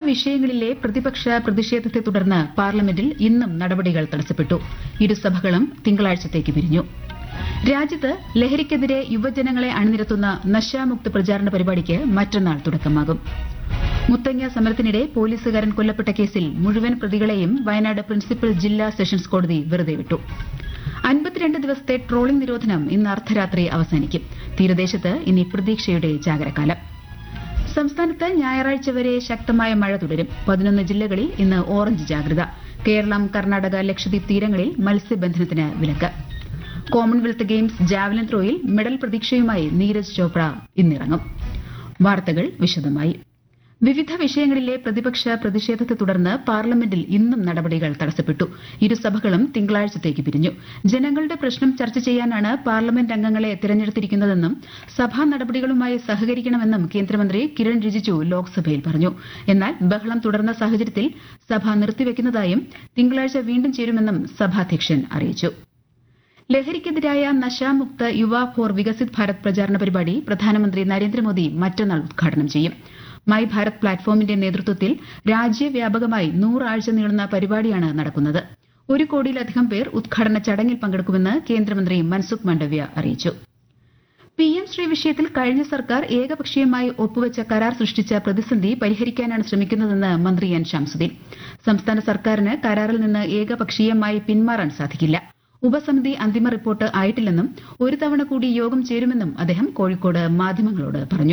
വിഷയങ്ങളിലെ പ്രതിപക്ഷ പ്രതിഷേധത്തെ തുടർന്ന് പാർലമെന്റിൽ ഇന്നും നടപടികൾ തടസ്സപ്പെട്ടു ഇരുസഭകളും തിങ്കളാഴ്ചത്തേക്ക് പിരിഞ്ഞു രാജ്യത്ത് ലഹരിക്കെതിരെ യുവജനങ്ങളെ അണിനിരത്തുന്ന നശാമുക്ത പ്രചാരണ പരിപാടിക്ക് മറ്റന്നാൾ തുടക്കമാകും മുത്തങ്ങ സമരത്തിനിടെ പോലീസുകാരൻ കൊല്ലപ്പെട്ട കേസിൽ മുഴുവൻ പ്രതികളെയും വയനാട് പ്രിൻസിപ്പൽ ജില്ലാ സെഷൻസ് കോടതി വെറുതെ വിട്ടു അൻപത്തിരണ്ട് ദിവസത്തെ ട്രോളിംഗ് നിരോധനം ഇന്ന് അർദ്ധരാത്രി അവസാനിക്കും തീരദേശത്ത് ഇനി പ്രതീക്ഷയുടെ ജാഗ്രകാലം സംസ്ഥാനത്ത് ഞായറാഴ്ച വരെ ശക്തമായ മഴ തുടരും പതിനൊന്ന് ജില്ലകളിൽ ഇന്ന് ഓറഞ്ച് ജാഗ്രത കേരളം കർണാടക ലക്ഷദ്വീപ് തീരങ്ങളിൽ മത്സ്യബന്ധനത്തിന് വിലക്ക് കോമൺവെൽത്ത് ഗെയിംസ് ജാവലിൻ ത്രോയിൽ മെഡൽ പ്രതീക്ഷയുമായി നീരജ് ചോപ്ര ഇന്നിറങ്ങും വാർത്തകൾ വിശദമായി വിവിധ വിഷയങ്ങളിലെ പ്രതിപക്ഷ പ്രതിഷേധത്തെ തുടർന്ന് പാർലമെന്റിൽ ഇന്നും നടപടികൾ തടസ്സപ്പെട്ടു ഇരുസഭകളും തിങ്കളാഴ്ചത്തേക്ക് പിരിഞ്ഞു ജനങ്ങളുടെ പ്രശ്നം ചർച്ച ചെയ്യാനാണ് പാർലമെന്റ് അംഗങ്ങളെ തെരഞ്ഞെടുത്തിരിക്കുന്നതെന്നും സഭാ നടപടികളുമായി സഹകരിക്കണമെന്നും കേന്ദ്രമന്ത്രി കിരൺ റിജിജു ലോക്സഭയിൽ പറഞ്ഞു എന്നാൽ ബഹളം തുടർന്ന സാഹചര്യത്തിൽ സഭ നിർത്തിവെക്കുന്നതായും തിങ്കളാഴ്ച വീണ്ടും ചേരുമെന്നും സഭാധ്യക്ഷൻ അറിയിച്ചു ലഹരിക്കെതിരായ നശാമുക്ത യുവ ഫോർ വികസിത് ഭാരത് പ്രചാരണ പരിപാടി പ്രധാനമന്ത്രി നരേന്ദ്രമോദി മറ്റന്നാൾ ഉദ്ഘാടനം ചെയ്യും മൈ ഭാരത് പ്ലാറ്റ്ഫോമിന്റെ നേതൃത്വത്തിൽ രാജ്യവ്യാപകമായി നൂറാഴ്ച നീളുന്ന പരിപാടിയാണ് നടക്കുന്നത് ഒരു കോടിയിലധികം പേർ ഉദ്ഘാടന ചടങ്ങിൽ പങ്കെടുക്കുമെന്ന് കേന്ദ്രമന്ത്രി മൻസുഖ് മാണ്ഡവ്യ അറിയിച്ചു പി എം ശ്രീ വിഷയത്തിൽ കഴിഞ്ഞ സർക്കാർ ഏകപക്ഷീയമായി ഒപ്പുവെച്ച കരാർ സൃഷ്ടിച്ച പ്രതിസന്ധി പരിഹരിക്കാനാണ് ശ്രമിക്കുന്നതെന്ന് മന്ത്രി എൻ ശംസുദ്ദീൻ സംസ്ഥാന സർക്കാരിന് കരാറിൽ നിന്ന് ഏകപക്ഷീയമായി പിന്മാറാൻ സാധിക്കില്ല ഉപസമിതി അന്തിമ റിപ്പോർട്ട് ആയിട്ടില്ലെന്നും ഒരു തവണ കൂടി യോഗം ചേരുമെന്നും അദ്ദേഹം കോഴിക്കോട് മാധ്യമങ്ങളോട് പറഞ്ഞു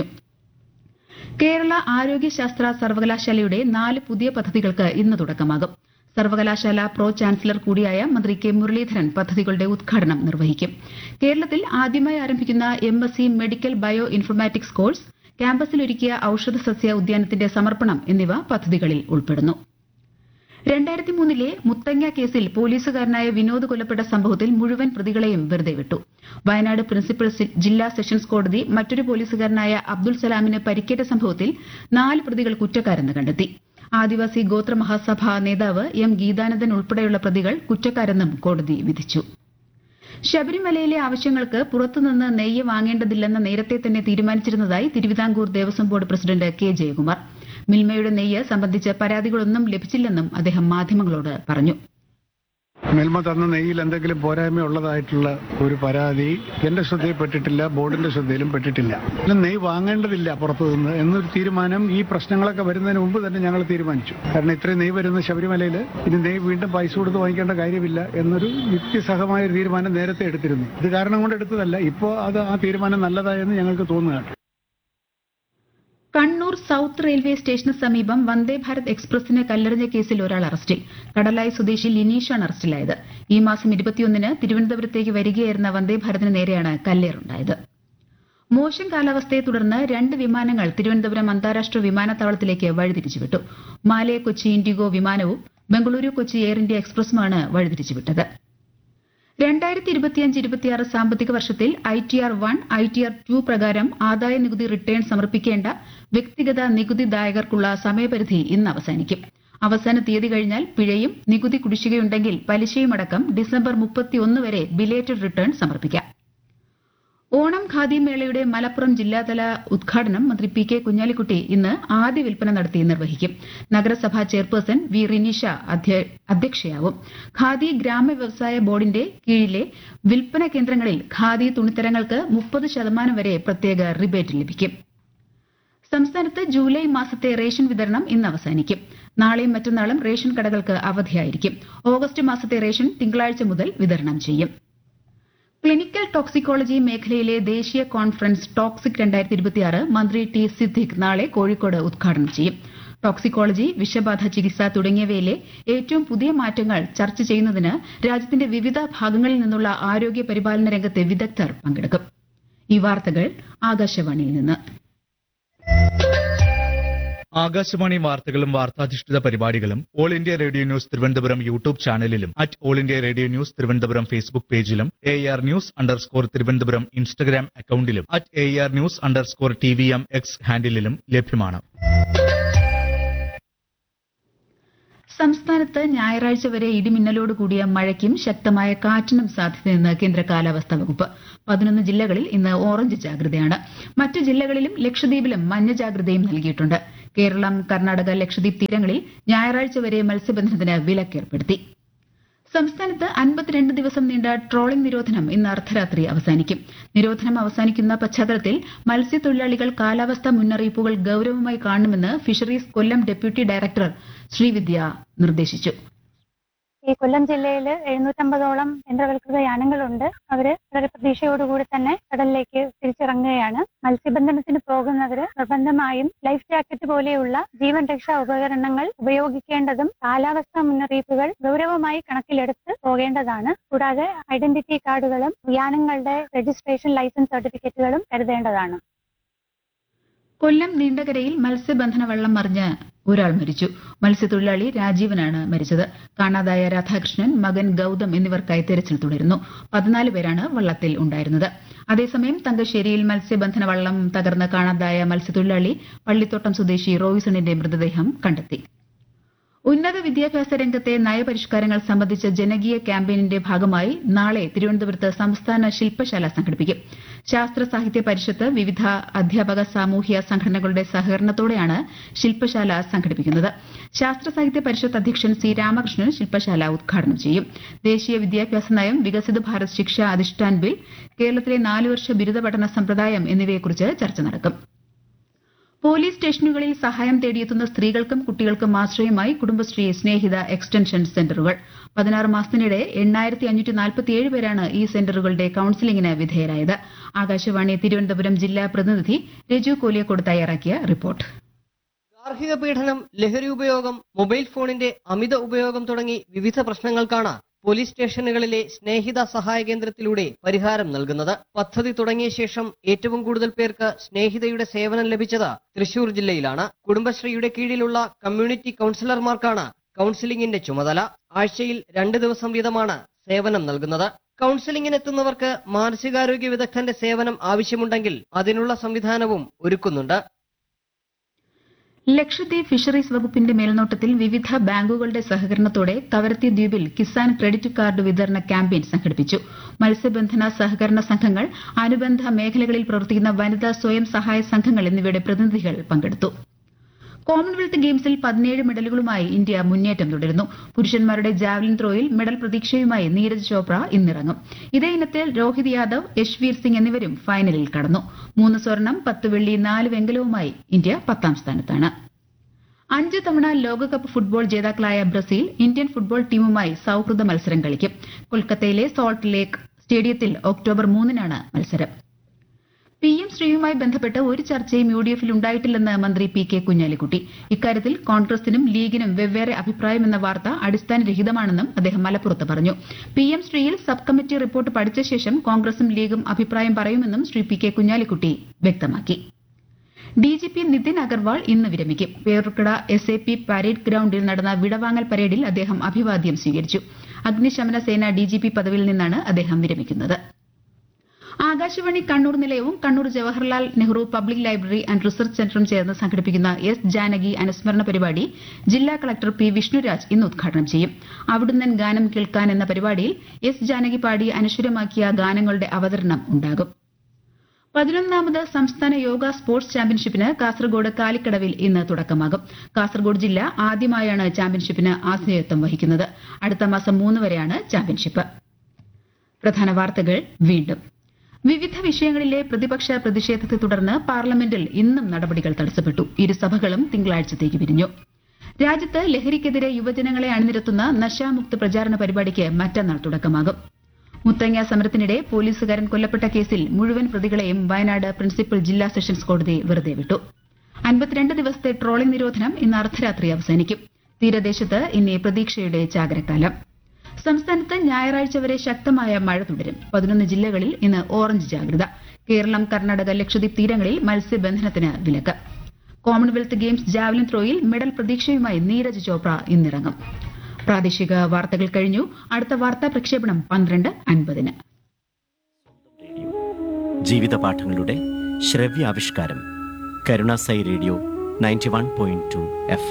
കേരള ആരോഗ്യശാസ്ത്ര സർവകലാശാലയുടെ നാല് പുതിയ പദ്ധതികൾക്ക് ഇന്ന് തുടക്കമാകും സർവകലാശാല പ്രോ ചാൻസലർ കൂടിയായ മന്ത്രി കെ മുരളീധരൻ പദ്ധതികളുടെ ഉദ്ഘാടനം നിർവഹിക്കും കേരളത്തിൽ ആദ്യമായി ആരംഭിക്കുന്ന M S C medical bioinformatics course ക്യാമ്പസിലൊരുക്കിയ ഔഷധ സസ്യ ഉദ്യാനത്തിന്റെ സമർപ്പണം എന്നിവ പദ്ധതികളിൽ ഉൾപ്പെടുന്നു രണ്ടായിരത്തി മൂന്നിലെ മുത്തങ്ങ കേസിൽ പോലീസുകാരനായ വിനോദ് കൊല്ലപ്പെട്ട സംഭവത്തിൽ മുഴുവൻ പ്രതികളെയും വെറുതെ വിട്ടു വയനാട് പ്രിൻസിപ്പൽ ജില്ലാ സെഷൻസ് കോടതി മറ്റൊരു പോലീസുകാരനായ അബ്ദുൾ സലാമിന് പരിക്കേറ്റ സംഭവത്തിൽ നാല് പ്രതികൾ കുറ്റക്കാരെന്ന് കണ്ടെത്തി ആദിവാസി ഗോത്ര മഹാസഭ നേതാവ് എം ഗീതാനന്ദൻ ഉൾപ്പെടെയുള്ള പ്രതികൾ കുറ്റക്കാരെന്നും കോടതി വിധിച്ചു ശബരിമലയിലെ ആവശ്യങ്ങൾക്ക് പുറത്തുനിന്ന് നെയ്യ് വാങ്ങേണ്ടതില്ലെന്ന് നേരത്തെ തന്നെ തീരുമാനിച്ചിരുന്നതായി Thiruvithamkoor Devaswom board president K Jayakumar മിൽമയുടെ നെയ്യ് സംബന്ധിച്ച് പരാതികളൊന്നും ലഭിച്ചില്ലെന്നും അദ്ദേഹം മാധ്യമങ്ങളോട് പറഞ്ഞു മിൽമ തന്ന നെയ്യിൽ എന്തെങ്കിലും പോരായ്മ ഉള്ളതായിട്ടുള്ള ഒരു പരാതി എന്റെ ശ്രദ്ധയിൽപ്പെട്ടിട്ടില്ല ബോർഡിന്റെ ശ്രദ്ധയിലും പെട്ടിട്ടില്ല പിന്നെ നെയ്യ് വാങ്ങേണ്ടതില്ല പുറത്തുനിന്ന് എന്നൊരു തീരുമാനം ഈ പ്രശ്നങ്ങളൊക്കെ വരുന്നതിന് മുമ്പ് തന്നെ ഞങ്ങൾ തീരുമാനിച്ചു കാരണം ഇത്രയും നെയ്യ് വരുന്ന ശബരിമലയിൽ ഇനി നെയ്യ് വീണ്ടും പൈസ കൊടുത്ത് വാങ്ങിക്കേണ്ട കാര്യമില്ല എന്നൊരു യുക്തിസഹമായ ഒരു തീരുമാനം നേരത്തെ എടുത്തിരുന്നു ഇത് കാരണം കൊണ്ട് എടുത്തതല്ല ഇപ്പോൾ അത് ആ തീരുമാനം നല്ലതായെന്ന് ഞങ്ങൾക്ക് തോന്നുകയാണ് കണ്ണൂർ സൌത്ത് റെയിൽവേ സ്റ്റേഷന് സമീപം വന്ദേ ഭാരത് എക്സ്പ്രസിന് കല്ലെറിഞ്ഞ കേസിൽ ഒരാൾ അറസ്റ്റിൽ കടലായി സ്വദേശി ലിനീഷാണ് അറസ്റ്റിലായത് ഈ മാസം ഇരുപത്തിയൊന്നിന് തിരുവനന്തപുരത്തേക്ക് വരികയായിരുന്ന വന്ദേ ഭാരതിന് നേരെയാണ് കല്ലേറുണ്ടായത് മോശം കാലാവസ്ഥയെ തുടർന്ന് രണ്ട് വിമാനങ്ങൾ തിരുവനന്തപുരം അന്താരാഷ്ട്ര വിമാനത്താവളത്തിലേക്ക് വഴിതിരിച്ചുവിട്ടു മാലയ കൊച്ചി ഇൻഡിഗോ വിമാനവും ബംഗളൂരു കൊച്ചി എയർ ഇന്ത്യ എക്സ്പ്രസുമാണ് വഴിതിരിച്ചുവിട്ടത് രണ്ടായിരത്തി ഇരുപത്തിയഞ്ച് ഇരുപത്തിയാറ് സാമ്പത്തിക വർഷത്തിൽ I T R one I T R two പ്രകാരം ആദായ നികുതി റിട്ടേൺ സമർപ്പിക്കേണ്ട വ്യക്തിഗത നികുതിദായകർക്കുള്ള സമയപരിധി ഇന്ന് അവസാനിക്കും അവസാന തീയതി കഴിഞ്ഞാൽ പിഴയും നികുതി കുടിശ്ശികയുണ്ടെങ്കിൽ പലിശയുമടക്കം ഡിസംബർ മുപ്പത്തിയൊന്ന് വരെ ബിലേറ്റഡ് റിട്ടേൺ സമർപ്പിക്കാം ഓണം ഖാദി മേളയുടെ മലപ്പുറം ജില്ലാതല ഉദ്ഘാടനം മന്ത്രി പി കെ കുഞ്ഞാലിക്കുട്ടി ഇന്ന് ആദ്യ വിൽപ്പന നടത്തി നിർവഹിക്കും നഗരസഭാ ചെയർപേഴ്സൺ വി റിനിഷ അധ്യക്ഷയാവും ഖാദി ഗ്രാമ വ്യവസായ ബോർഡിന്റെ കീഴിലെ വിൽപ്പന കേന്ദ്രങ്ങളിൽ ഖാദി തുണിത്തരങ്ങൾക്ക് മുപ്പത് ശതമാനം വരെ പ്രത്യേക റിബേറ്റ് ലഭിക്കും സംസ്ഥാനത്ത് ജൂലൈ മാസത്തെ റേഷൻ വിതരണം ഇന്ന് അവസാനിക്കും നാളെയും മറ്റന്നാളും റേഷൻ കടകൾക്ക് അവധിയായിരിക്കും ഓഗസ്റ്റ് മാസത്തെ റേഷൻ തിങ്കളാഴ്ച മുതൽ വിതരണം ചെയ്യും ക്ലിനിക്കൽ ടോക്സിക്കോളജി മേഖലയിലെ ദേശീയ കോൺഫറൻസ് ടോക്സിക് രണ്ടായിരത്തി ഇരുപത്തിയാറ് മന്ത്രി ടി സിദ്ദിഖ് നാളെ കോഴിക്കോട് ഉദ്ഘാടനം ചെയ്യും ടോക്സിക്കോളജി വിഷബാധ ചികിത്സ തുടങ്ങിയവയിലെ ഏറ്റവും പുതിയ മാറ്റങ്ങൾ ചർച്ച ചെയ്യുന്നതിന് രാജ്യത്തിന്റെ വിവിധ ഭാഗങ്ങളിൽ നിന്നുള്ള ആരോഗ്യ പരിപാലന രംഗത്തെ വിദഗ്ധർ പങ്കെടുക്കും ഈ വാർത്തകൾ ആകാശവാണിയിൽ നിന്ന് ആകാശവാണി വാർത്തകളും വാർത്താധിഷ്ഠിത പരിപാടികളും All India Radio News Thiruvananthapuram YouTube ചാനലിലും at All India Radio News Thiruvananthapuram Facebook പേജിലും A R news underscore Thiruvananthapuram Instagram അക്കൌണ്ടിലും at A R news underscore T V M X ഹാൻഡിലും ലഭ്യമാണ് സംസ്ഥാനത്ത് ഞായറാഴ്ച വരെ ഇടിമിന്നലോട് കൂടിയ മഴയ്ക്കും ശക്തമായ കാറ്റിനും സാധ്യതയെന്ന് കേന്ദ്ര കാലാവസ്ഥാ വകുപ്പ് പതിനൊന്ന് ജില്ലകളിൽ ഇന്ന് ഓറഞ്ച് ജാഗ്രതയാണ് മറ്റു ജില്ലകളിലും ലക്ഷദ്വീപിലും മഞ്ഞ ജാഗ്രതയും നൽകിയിട്ടുണ്ട് കേരളം കർണാടക ലക്ഷദ്വീപ് തീരങ്ങളിൽ ഞായറാഴ്ച വരെ മത്സ്യബന്ധനത്തിന് വിലക്കേർപ്പെടുത്തി സംസ്ഥാനത്ത് അൻപത്തിരണ്ട് ദിവസം നീണ്ട ട്രോളിംഗ് നിരോധനം ഇന്ന് അർദ്ധരാത്രി അവസാനിക്കും നിരോധനം അവസാനിക്കുന്ന പശ്ചാത്തലത്തിൽ മത്സ്യത്തൊഴിലാളികൾ കാലാവസ്ഥാ മുന്നറിയിപ്പുകൾ ഗൌരവമായി കാണണമെന്ന് fisheries Kollam deputy director Sreevidya നിർദ്ദേശിച്ചു ഈ കൊല്ലം ജില്ലയിൽ എഴുന്നൂറ്റമ്പതോളം യന്ത്രവൽകൃത യാനങ്ങളുണ്ട് അവര് വളരെ പ്രതീക്ഷയോടുകൂടി തന്നെ കടലിലേക്ക് തിരിച്ചിറങ്ങുകയാണ് മത്സ്യബന്ധനത്തിന് പോകുന്നവര് നിർബന്ധമായും ലൈഫ് ജാക്കറ്റ് പോലെയുള്ള ജീവൻ രക്ഷാ ഉപകരണങ്ങൾ ഉപയോഗിക്കേണ്ടതും കാലാവസ്ഥാ മുന്നറിയിപ്പുകൾ ഗൗരവമായി കണക്കിലെടുത്ത് പോകേണ്ടതാണ് കൂടാതെ ഐഡന്റിറ്റി കാർഡുകളും യാനങ്ങളുടെ രജിസ്ട്രേഷൻ ലൈസൻസ് സർട്ടിഫിക്കറ്റുകളും കരുതേണ്ടതാണ് കൊല്ലം നീണ്ടകരയിൽ മത്സ്യബന്ധന വള്ളം മറിഞ്ഞ് ഒരാൾ മരിച്ചു മത്സ്യത്തൊഴിലാളി രാജീവനാണ് മരിച്ചത് കാണാതായ രാധാകൃഷ്ണൻ മകൻ ഗൌതം എന്നിവർക്കായി തെരച്ചിൽ തുടരുന്നു പതിനാല് പേരാണ് വള്ളത്തിൽ ഉണ്ടായിരുന്നത് അതേസമയം തങ്കശ്ശേരിയിൽ മത്സ്യബന്ധന വള്ളം തകർന്ന് കാണാതായ മത്സ്യത്തൊഴിലാളി പള്ളിത്തോട്ടം സ്വദേശി റോയിസണിന്റെ മൃതദേഹം കണ്ടെത്തി ഉന്നത വിദ്യാഭ്യാസ രംഗത്തെ നയപരിഷ്കാരങ്ങൾ സംബന്ധിച്ച ജനകീയ ക്യാമ്പയിനിന്റെ ഭാഗമായി നാളെ തിരുവനന്തപുരത്ത് സംസ്ഥാന ശില്പശാല സംഘടിപ്പിക്കും ശാസ്ത്ര സാഹിത്യ പരിഷത്ത് വിവിധ അധ്യാപക സാമൂഹ്യ സംഘടനകളുടെ സഹകരണത്തോടെയാണ് ശില്പശാല സംഘടിപ്പിക്കുന്നത് ശാസ്ത്ര സാഹിത്യ പരിഷത്ത് അധ്യക്ഷൻ സി രാമകൃഷ്ണൻ ശില്പശാല ഉദ്ഘാടനം ചെയ്യും ദേശീയ വിദ്യാഭ്യാസ നയം വികസിത ഭാരത് ശിക്ഷ അധിഷ്ഠാൻ ബിൽ കേരളത്തിലെ നാലുവർഷ ബിരുദ പഠന സമ്പ്രദായം എന്നിവയെക്കുറിച്ച് ചർച്ച നടക്കും പോലീസ് സ്റ്റേഷനുകളിൽ സഹായം തേടിയെത്തുന്ന സ്ത്രീകൾക്കും കുട്ടികൾക്കും ആശ്രയമായി കുടുംബശ്രീ സ്നേഹിത എക്സ്റ്റൻഷൻ സെന്ററുകൾ പതിനാറ് മാസത്തിനിടെ എണ്ണായിരത്തി അഞ്ഞൂറ്റി നാൽപ്പത്തിയേഴ് പേരാണ് ഈ സെന്ററുകളുടെ കൌൺസിലിംഗിന് വിധേയരായത് ആകാശവാണി തിരുവനന്തപുരം ജില്ലാ പ്രതിനിധി രജു കോലിയക്കോട് തയ്യാറാക്കിയ റിപ്പോർട്ട് ഗാർഹിക പീഡനം ലഹരി ഉപയോഗം മൊബൈൽ ഫോണിന്റെ അമിത ഉപയോഗം തുടങ്ങി വിവിധ പ്രശ്നങ്ങൾക്കാണ് പോലീസ് സ്റ്റേഷനുകളിലെ സ്നേഹിത സഹായ കേന്ദ്രത്തിലൂടെ പരിഹാരം നൽകുന്നത് പദ്ധതി തുടങ്ങിയ ശേഷം ഏറ്റവും കൂടുതൽ പേർക്ക് സ്നേഹിതയുടെ സേവനം ലഭിച്ചത് തൃശൂർ ജില്ലയിലാണ് കുടുംബശ്രീയുടെ കീഴിലുള്ള കമ്മ്യൂണിറ്റി കൌൺസിലർമാർക്കാണ് കൌൺസിലിംഗിന്റെ ചുമതല ആഴ്ചയിൽ രണ്ട് ദിവസം വീതമാണ് സേവനം നൽകുന്നത് കൌൺസിലിംഗിനെത്തുന്നവർക്ക് മാനസികാരോഗ്യ വിദഗ്ധന്റെ സേവനം ആവശ്യമുണ്ടെങ്കിൽ അതിനുള്ള സംവിധാനവും ഒരുക്കുന്നുണ്ട് ലക്ഷദ്വീപ് ഫിഷറീസ് വകുപ്പിന്റെ മേൽനോട്ടത്തിൽ വിവിധ ബാങ്കുകളുടെ സഹകരണത്തോടെ കവരത്തി ദ്വീപിൽ കിസാൻ ക്രെഡിറ്റ് കാർഡ് വിതരണ ക്യാമ്പയിൻ സംഘടിപ്പിച്ചു മത്സ്യബന്ധന സഹകരണ സംഘങ്ങൾ അനുബന്ധ മേഖലകളിൽ പ്രവർത്തിക്കുന്ന വനിതാ സ്വയം സഹായ സംഘങ്ങൾ എന്നിവയുടെ പ്രതിനിധികൾ പങ്കെടുത്തു കോമൺവെൽത്ത് ഗെയിംസിൽ പതിനേഴ് മെഡലുകളുമായി ഇന്ത്യ മുന്നേറ്റം തുടരുന്നു പുരുഷന്മാരുടെ ജാവലിൻ ത്രോയിൽ മെഡൽ പ്രതീക്ഷയുമായി നീരജ് ചോപ്ര ഇന്നിറങ്ങും ഇതേ ഇനത്തിൽ രോഹിത് യാദവ് യശ്വീർ സിംഗ് എന്നിവരും ഫൈനലിൽ കടന്നു മൂന്ന് സ്വർണം പത്ത് വെള്ളി നാല് വെങ്കലവുമായി ഇന്ത്യ പത്താം സ്ഥാനത്താണ് അഞ്ച് തവണ ലോകകപ്പ് ഫുട്ബോൾ ജേതാക്കളായ ബ്രസീൽ ഇന്ത്യൻ ഫുട്ബോൾ ടീമുമായി സൌഹൃദ മത്സരം കളിക്കും കൊൽക്കത്തയിലെ സോൾട്ട് ലേക്ക് സ്റ്റേഡിയത്തിൽ ഒക്ടോബർ മൂന്നിനാണ് മത്സരം പി എം ശ്രീയുമായി ബന്ധപ്പെട്ട് ഒരു ചർച്ചയും യു ഡി എഫിൽ ഉണ്ടായിട്ടില്ലെന്ന് മന്ത്രി പി കെ കുഞ്ഞാലിക്കുട്ടി ഇക്കാര്യത്തിൽ കോൺഗ്രസിനും ലീഗിനും വെവ്വേറെ അഭിപ്രായമെന്ന വാർത്ത അടിസ്ഥാനരഹിതമാണെന്നും അദ്ദേഹം മലപ്പുറത്ത് പറഞ്ഞു പി എം ശ്രീയിൽ സബ് കമ്മിറ്റി റിപ്പോർട്ട് പഠിച്ച ശേഷം കോൺഗ്രസും ലീഗും അഭിപ്രായം പറയുമെന്നും ശ്രീ പി കെ കുഞ്ഞാലിക്കുട്ടി വ്യക്തമാക്കി ഡിജിപി നിതിൻ അഗർവാൾ ഇന്ന് വിരമിക്കും Peroorkada S A P parade ഗ്രൌണ്ടിൽ നടന്ന വിടവാങ്ങൽ പരേഡിൽ അദ്ദേഹം അഭിവാദ്യം സ്വീകരിച്ചു അഗ്നിശമന സേന ഡിജിപി പദവിയിൽ നിന്നാണ് അദ്ദേഹം വിരമിക്കുന്നത് ആകാശവാണി കണ്ണൂർ നിലയവും Kannur Jawaharlal Nehru public library and research സെന്ററും ചേർന്ന് സംഘടിപ്പിക്കുന്ന എസ് ജാനകി അനുസ്മരണ പരിപാടി ജില്ലാ കളക്ടർ പി വിഷ്ണുരാജ് ഇന്ന് ഉദ്ഘാടനം ചെയ്യും അവിടുന്നൻ ഗാനം കേൾക്കാൻ എന്ന പരിപാടിയിൽ എസ് ജാനകി പാടി അനശ്വരമാക്കിയ ഗാനങ്ങളുടെ അവതരണം ഉണ്ടാകും പതിനൊന്നാമത് സംസ്ഥാന യോഗ സ്പോർട്സ് ചാമ്പ്യൻഷിപ്പിന് കാസർഗോഡ് കാലിക്കടവിൽ ഇന്ന് തുടക്കമാകും കാസർഗോഡ് ജില്ല ആദ്യമായാണ് ചാമ്പ്യൻഷിപ്പിന് ആതിഥേയത്വം വഹിക്കുന്നത് അടുത്ത മാസം മൂന്ന് വരെയാണ് ചാമ്പ്യൻഷിപ്പ് പ്രധാന വാർത്തകൾ വീണ്ടും വിവിധ വിഷയങ്ങളിലെ പ്രതിപക്ഷ പ്രതിഷേധത്തെ തുടർന്ന് പാർലമെന്റിൽ ഇന്നും നടപടികൾ തടസ്സപ്പെട്ടു ഇരുസഭകളും തിങ്കളാഴ്ചത്തേക്ക് പിരിഞ്ഞു രാജ്യത്ത് ലഹരിക്കെതിരെ യുവജനങ്ങളെ അണിനിരത്തുന്ന നശാമുക്ത് പ്രചാരണ പരിപാടിക്ക് മറ്റന്നാൾ തുടക്കമാകും മുത്തങ്ങ സമരത്തിനിടെ പോലീസുകാരൻ കൊല്ലപ്പെട്ട കേസിൽ മുഴുവൻ പ്രതികളെയും വയനാട് പ്രിൻസിപ്പൽ ജില്ലാ സെഷൻസ് കോടതി വെറുതെ വിട്ടു അൻപത്തിരണ്ട് ദിവസത്തെ ട്രോളിംഗ് നിരോധനം ഇന്ന് അർദ്ധരാത്രി അവസാനിക്കും തീരദേശത്ത് ഇനി പ്രതീക്ഷയുടെ ചാകരക്കാലം സംസ്ഥാനത്ത് ഞായറാഴ്ച വരെ ശക്തമായ മഴ തുടരും പതിനൊന്ന് ജില്ലകളിൽ ഇന്ന് ഓറഞ്ച് ജാഗ്രത കേരളം കർണാടക ലക്ഷദ്വീപ് തീരങ്ങളിൽ മത്സ്യബന്ധനത്തിന് വിലക്ക് കോമൺവെൽത്ത് ഗെയിംസ് ജാവലിൻ ത്രോയിൽ മെഡൽ പ്രതീക്ഷയുമായി നീരജ് ചോപ്ര ഇന്നിറങ്ങും പ്രാദേശിക വാർത്തകൾ കഴിഞ്ഞു അടുത്ത വാർത്താ പ്രക്ഷേപണം പന്ത്രണ്ട് അൻപതിന് ജീവിത പാഠങ്ങളുടെ ശ്രവ്യാവിഷ്കാരം Karunasai radio ninety one point two F